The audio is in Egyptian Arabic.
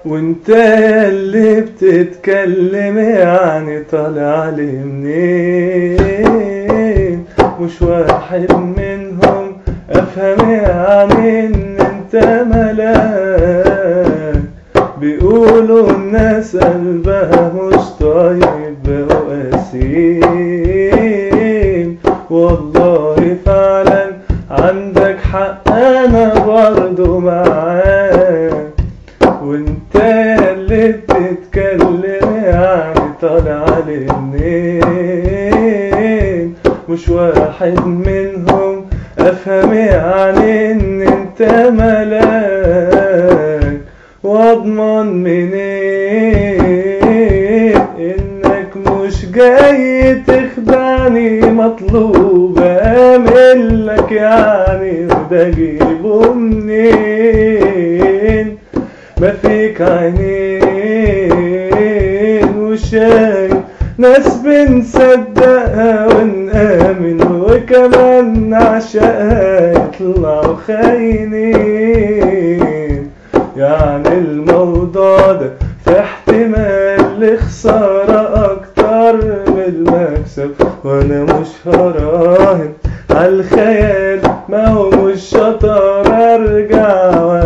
وانت اللي بتتكلم يعني طالع لي منين مش واحد منهم افهم يعني ان انت ملاك بيقولوا الناس قلبها مش طيب وقسيم والله فعلا عندك حق انا برضو معاك وانت اللي بتتكلم يعني طالع لي منين مش واحد منهم افهم يعني ان انت ملاك واضمن منين انك مش جاي تخدعني مطلوب املك يعني وده اجيبه منين ما فيك عينين وشايف ناس بنصدقها ونآمن وكمان نعشقها يطلعوا خاينين يعني الموضوع ده في احتمال لخسارة أكتر من المكسب وأنا مش هراهن عالخيال ما هو مش شطار أرجع